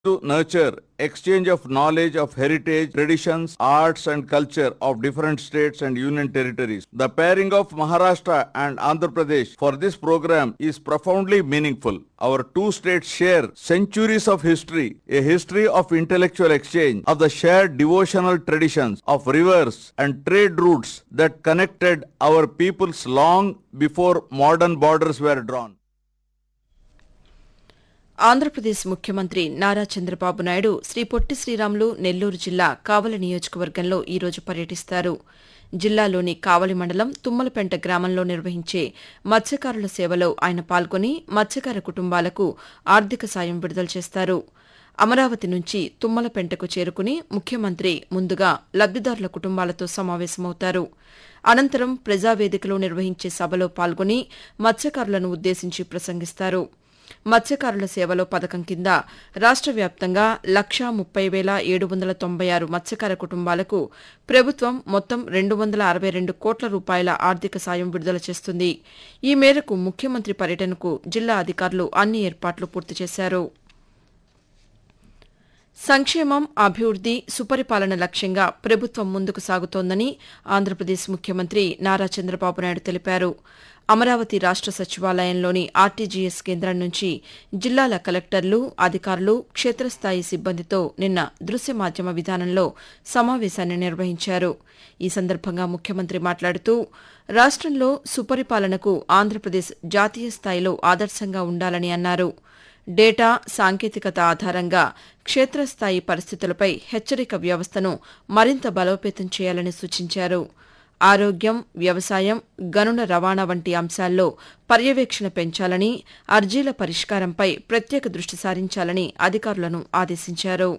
to nurture exchange of knowledge of heritage, traditions, arts and culture of different states and union territories. The pairing of Maharashtra and Andhra Pradesh for this program is profoundly meaningful. Our two states share centuries of history, a history of intellectual exchange, of the shared devotional traditions, of rivers and trade routes that connected our peoples long before modern borders were drawn. Andhra Pradesh ముఖ్యమంత్రి నారా చంద్రబాబు నాయుడు శ్రీ పొట్టి శ్రీరాములు నెల్లూరు జిల్లా కావలి నియోజకవర్గంలో ఈరోజు పర్యటిస్తారు జిల్లాలోని కావలి మండలం తుమ్మలపెంట గ్రామంలో నిర్వహించే మత్స్యకారుల సేవలో ఆయన పాల్గొని మత్స్యకార కుటుంబాలకు ఆర్థిక సాయం విడుదల చేస్తారు అమరావతి నుంచి తుమ్మలపెంటకు చేరుకుని ముఖ్యమంత్రి ముందుగా లబ్దిదారుల కుటుంబాలతో సమావేశమవుతారు అనంతరం ప్రజావేదికలో నిర్వహించే సభలో పాల్గొని మత్స్యకారులను ఉద్దేశించి ప్రసంగిస్తారు మత్స్యకారుల సేవలో పథకం కింద రాష్ట వ్యాప్తంగా లక్షా ముప్పై వేల ఏడు వందల తొంభై ఆరు మత్స్యకార కుటుంబాలకు ప్రభుత్వం మొత్తం రెండు వందల అరవై రెండు కోట్ల రూపాయల ఆర్థిక సాయం విడుదల చేస్తుంది ఈ మేరకు ముఖ్యమంత్రి పర్యటనకు జిల్లా అధికారులు అన్ని ఏర్పాట్లు పూర్తి చేశారు సంక్షేమం అభివృద్ది సుపరిపాలన లక్ష్యంగా ప్రభుత్వం ముందుకు సాగుతోందని ఆంధ్రప్రదేశ్ ముఖ్యమంత్రి నారా చంద్రబాబు నాయుడు తెలిపారు అమరావతి రాష్ట సచివాలయంలోని ఆర్టీజీఎస్ కేంద్రం నుంచి జిల్లాల కలెక్టర్లు అధికారులు క్షేత్రస్థాయి సిబ్బందితో నిన్న దృశ్య మాధ్యమ విధానంలో సమావేశాన్ని నిర్వహించారు ఈ సందర్భంగా ముఖ్యమంత్రి మాట్లాడుతూ రాష్టంలో సుపరిపాలనకు ఆంధ్రప్రదేశ్ జాతీయ స్థాయిలో ఆదర్శంగా ఉండాలని అన్నారు డేటా సాంకేతికత ఆధారంగా క్షేత్రస్థాయి పరిస్థితులపై హెచ్చరిక వ్యవస్థను మరింత బలోపేతం చేయాలని సూచించారు ఆరోగ్యం వ్యవసాయం గనుల రవాణా వంటి అంశాల్లో పర్యవేక్షణ పెంచాలని అర్జీల పరిష్కారంపై ప్రత్యేక దృష్టి సారించాలని అధికారులను ఆదేశించారు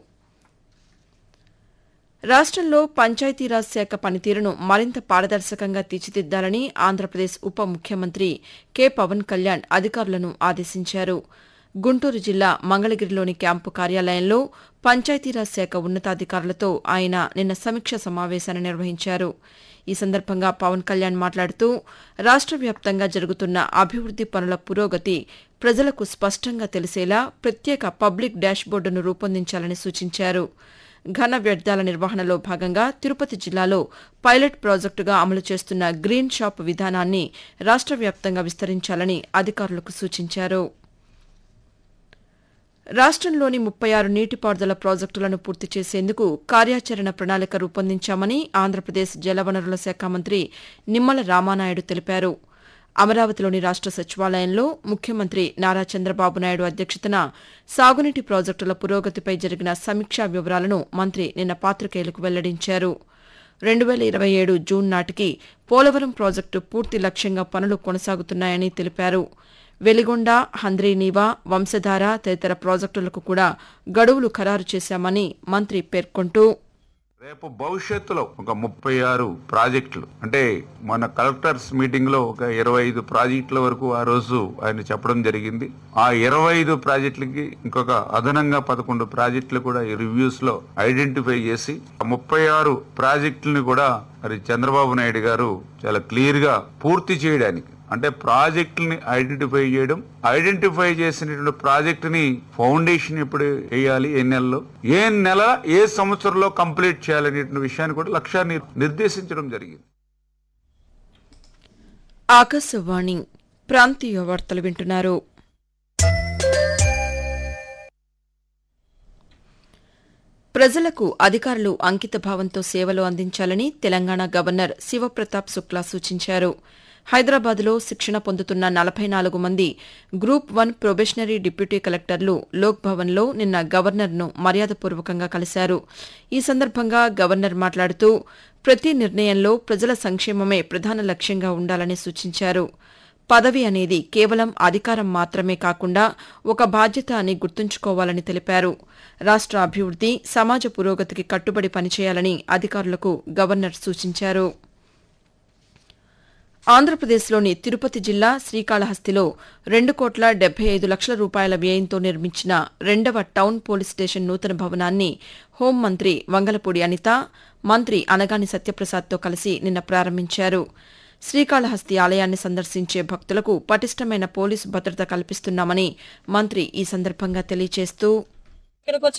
రాష్టంలో పంచాయతీరాజ్ శాఖ పనితీరును మరింత పారదర్శకంగా తీర్చిదిద్దాలని ఆంధ్రప్రదేశ్ ఉప ముఖ్యమంత్రి కె పవన్ కళ్యాణ్ అధికారులను ఆదేశించారు గుంటూరు జిల్లా మంగళగిరిలోని క్యాంపు కార్యాలయంలో పంచాయతీరాజ్ శాఖ ఉన్నతాధికారులతో ఆయన నిన్న సమీక్ష సమావేశాన్ని నిర్వహించారు ఈ సందర్భంగా పవన్ కళ్యాణ్ మాట్లాడుతూ రాష్ట వ్యాప్తంగా జరుగుతున్న అభివృద్ది పనుల పురోగతి ప్రజలకు స్పష్టంగా తెలిసేలా ప్రత్యేక పబ్లిక్ డాష్బోర్డును రూపొందించాలని సూచించారు ఘన వ్యర్థాల నిర్వహణలో భాగంగా తిరుపతి జిల్లాలో పైలట్ ప్రాజెక్టుగా అమలు చేస్తున్న గ్రీన్ షాప్ విధానాన్ని రాష్ట వ్యాప్తంగా విస్తరించాలని అధికారులకు సూచించారు రాష్టంలోని ముప్పై ఆరు నీటిపారుదల ప్రాజెక్టులను పూర్తి చేసేందుకు కార్యాచరణ ప్రణాళిక రూపొందించామని ఆంధ్రప్రదేశ్ జలవనరుల శాఖ మంత్రి నిమ్మల రామానాయుడు తెలిపారు అమరావతిలోని రాష్ట సచివాలయంలో ముఖ్యమంత్రి నారా చంద్రబాబు నాయుడు అధ్యక్షతన సాగునీటి ప్రాజెక్టుల పురోగతిపై జరిగిన సమీక్షా వివరాలను మంత్రి నిన్న పాతికేయులకు వెల్లడించారు రెండు వేల ఇరవై ఏడు జూన్ నాటికి పోలవరం ప్రాజెక్టు పూర్తి లక్ష్యంగా పనులు కొనసాగుతున్నాయని తెలిపారు వెలిగొండ హంద్రీనీవా వంశధార తదితర ప్రాజెక్టులకు కూడా గడువులు ఖరారు చేశామని మంత్రి పేర్కొంటూ రేపు భవిష్యత్తులో ఒక ముప్పై ఆరు ప్రాజెక్టులు అంటే మన కలెక్టర్స్ మీటింగ్ లో ఒక ఇరవై ఐదు ప్రాజెక్టుల వరకు ఆ రోజు ఆయన చెప్పడం జరిగింది ఆ ఇరవై ఐదు ప్రాజెక్టులకి ఇంకొక అదనంగా పదకొండు ప్రాజెక్టులు కూడా ఈ రివ్యూస్ లో ఐడెంటిఫై చేసి ఆ ముప్పై ఆరు ప్రాజెక్టులను కూడా మరి చంద్రబాబు నాయుడు గారు చాలా క్లియర్ గా పూర్తి చేయడానికి అంటే ప్రాజెక్టుని ఐడెంటిఫై చేయడం ఐడెంటిఫై చేసినటువంటి ప్రాజెక్టుని ఫౌండేషన్ ఎప్పుడు వేయాలి ఏ నెలలో ఏ నెల ఏ సంవత్సరంలో కంప్లీట్ చేయాలనేటువంటి విషయాన్ని కూడా లక్ష్యాన్ని నిర్దేశించడం జరిగింది ఆకాశవాణి ప్రాంతీయ వార్తలు వింటున్నారు ప్రజలకు అధికారులు అంకిత భావంతో సేవలు అందించాలని తెలంగాణ గవర్నర్ శివప్రతాప్ శుక్లా సూచించారు హైదరాబాద్లో శిక్షణ పొందుతున్న నలభై నాలుగు మంది గ్రూప్ వన్ ప్రొబేషనరీ డిప్యూటీ కలెక్టర్లు లోక్ భవన్లో నిన్న గవర్నర్ను మర్యాదపూర్వకంగా కలిశారు ఈ సందర్భంగా గవర్నర్ మాట్లాడుతూ ప్రతి నిర్ణయంలో ప్రజల సంక్షేమమే ప్రధాన లక్ష్యంగా ఉండాలని సూచించారు పదవి అనేది కేవలం అధికారం మాత్రమే కాకుండా ఒక బాధ్యత అని గుర్తుంచుకోవాలని తెలిపారు రాష్ట అభివృద్ది సమాజ పురోగతికి కట్టుబడి పనిచేయాలని అధికారులకు గవర్నర్ సూచించారు ఆంధ్రప్రదేశ్లోని తిరుపతి జిల్లా శ్రీకాళహస్తిలో రెండు కోట్ల డెబ్బై ఐదు లక్షల రూపాయల వ్యయంతో నిర్మించిన రెండవ టౌన్ పోలీస్ స్టేషన్ నూతన భవనాన్ని హోంమంత్రి వంగలపూడి అనిత మంత్రి అనగాని సత్యప్రసాద్తో కలిసి నిన్న ప్రారంభించారు శ్రీకాళహస్తి ఆలయాన్ని సందర్శించే భక్తులకు పటిష్టమైన పోలీసు భద్రత కల్పిస్తున్నామని మంత్రి ఈ సందర్భంగా తెలియజేస్తూ ఇక్కడికి వచ్చే